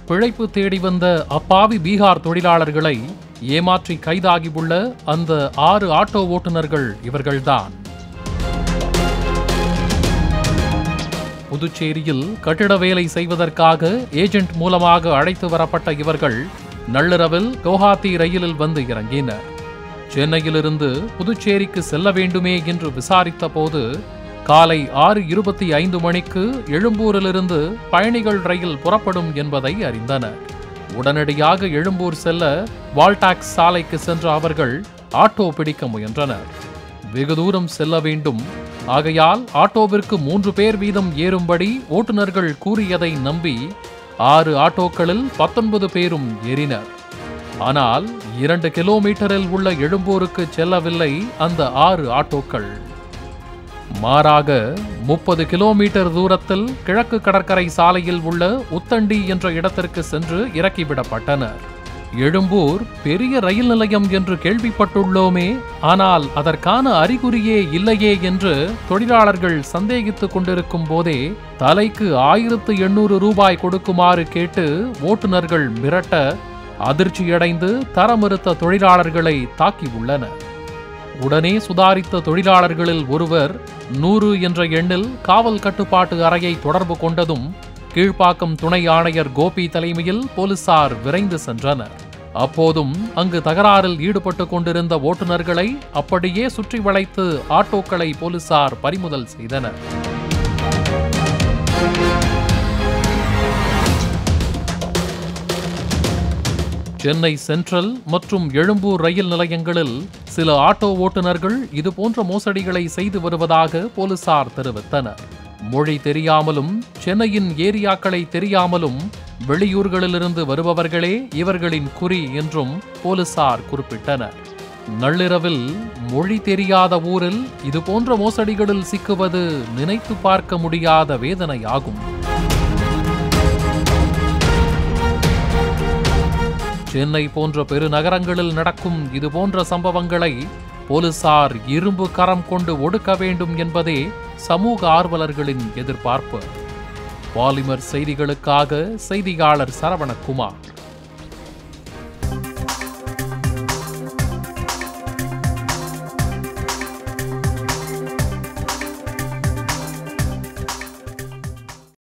பிழைப்பு தேடி வந்த அப்பாவி பீகார் தொழிலாளர்களை ஏமாற்றி கைதாகியுள்ள அந்த ஆறு ஆட்டோ ஓட்டுநர்கள் இவர்கள்தான் புதுச்சேரியில் கட்டிட வேலை செய்வதற்காக ஏஜென்ட் மூலமாக அழைத்து வரப்பட்ட இவர்கள் நள்ளிரவில் கவுஹாத்தி ரயிலில் வந்து இறங்கினர் சென்னையிலிருந்து புதுச்சேரிக்கு செல்ல வேண்டுமே என்று விசாரித்த போது காலை ஆறு இருபத்தி ஐந்து மணிக்கு எழும்பூரிலிருந்து பயணிகள் ரயில் புறப்படும் என்பதை அறிந்தனர் உடனடியாக எழும்பூர் செல்ல வால்டாக்ஸ் சாலைக்கு சென்ற அவர்கள் ஆட்டோ பிடிக்க முயன்றனர் வெகு தூரம் செல்ல வேண்டும் ஆகையால் ஆட்டோவிற்கு மூன்று பேர் வீதம் ஏறும்படி ஓட்டுநர்கள் கூறியதை நம்பி ஆறு ஆட்டோக்களில் பத்தொன்பது பேரும் ஏறினர் ஆனால் இரண்டு கிலோமீட்டரில் உள்ள எழும்பூருக்கு செல்லவில்லை அந்த ஆறு ஆட்டோக்கள் மாறாக முப்பது கிலோமீட்டர் தூரத்தில் கிழக்கு கடற்கரை சாலையில் உள்ள உத்தண்டி என்ற இடத்திற்கு சென்று இறக்கிவிடப்பட்டனர் எழும்பூர் பெரிய ரயில் நிலையம் என்று கேள்விப்பட்டுள்ளோமே ஆனால் அதற்கான அறிகுறியே இல்லையே என்று தொழிலாளர்கள் சந்தேகித்துக் கொண்டிருக்கும் போதே தலைக்கு ஆயிரத்து எண்ணூறு ரூபாய் கொடுக்குமாறு கேட்டு ஓட்டுநர்கள் மிரட்ட அதிர்ச்சியடைந்து தரமறுத்த தொழிலாளர்களை தாக்கியுள்ளனர் உடனே சுதாரித்த தொழிலாளர்களில் ஒருவர் நூறு என்ற எண்ணில் காவல் கட்டுப்பாட்டு அறையை தொடர்பு கொண்டதும் கீழ்ப்பாக்கம் துணை ஆணையர் கோபி தலைமையில் போலீசார் விரைந்து சென்றனர் அப்போதும் அங்கு தகராறில் ஈடுபட்டு கொண்டிருந்த ஓட்டுநர்களை அப்படியே சுற்றி வளைத்து ஆட்டோக்களை போலீசார் பறிமுதல் செய்தனர் சென்னை சென்ட்ரல் மற்றும் எழும்பூர் ரயில் நிலையங்களில் சில ஆட்டோ ஓட்டுநர்கள் இதுபோன்ற மோசடிகளை செய்து வருவதாக போலீசார் தெரிவித்தனர் மொழி தெரியாமலும் சென்னையின் ஏரியாக்களை தெரியாமலும் வெளியூர்களிலிருந்து வருபவர்களே இவர்களின் குறி என்றும் போலீசார் குறிப்பிட்டனர் நள்ளிரவில் மொழி தெரியாத ஊரில் இதுபோன்ற மோசடிகளில் சிக்குவது நினைத்து பார்க்க முடியாத வேதனையாகும் சென்னை போன்ற பெருநகரங்களில் நடக்கும் இதுபோன்ற சம்பவங்களை போலீசார் இரும்பு கரம் கொண்டு ஒடுக்க வேண்டும் என்பதே சமூக ஆர்வலர்களின் எதிர்பார்ப்பு பாலிமர் செய்திகளுக்காக செய்தியாளர் சரவணகுமார்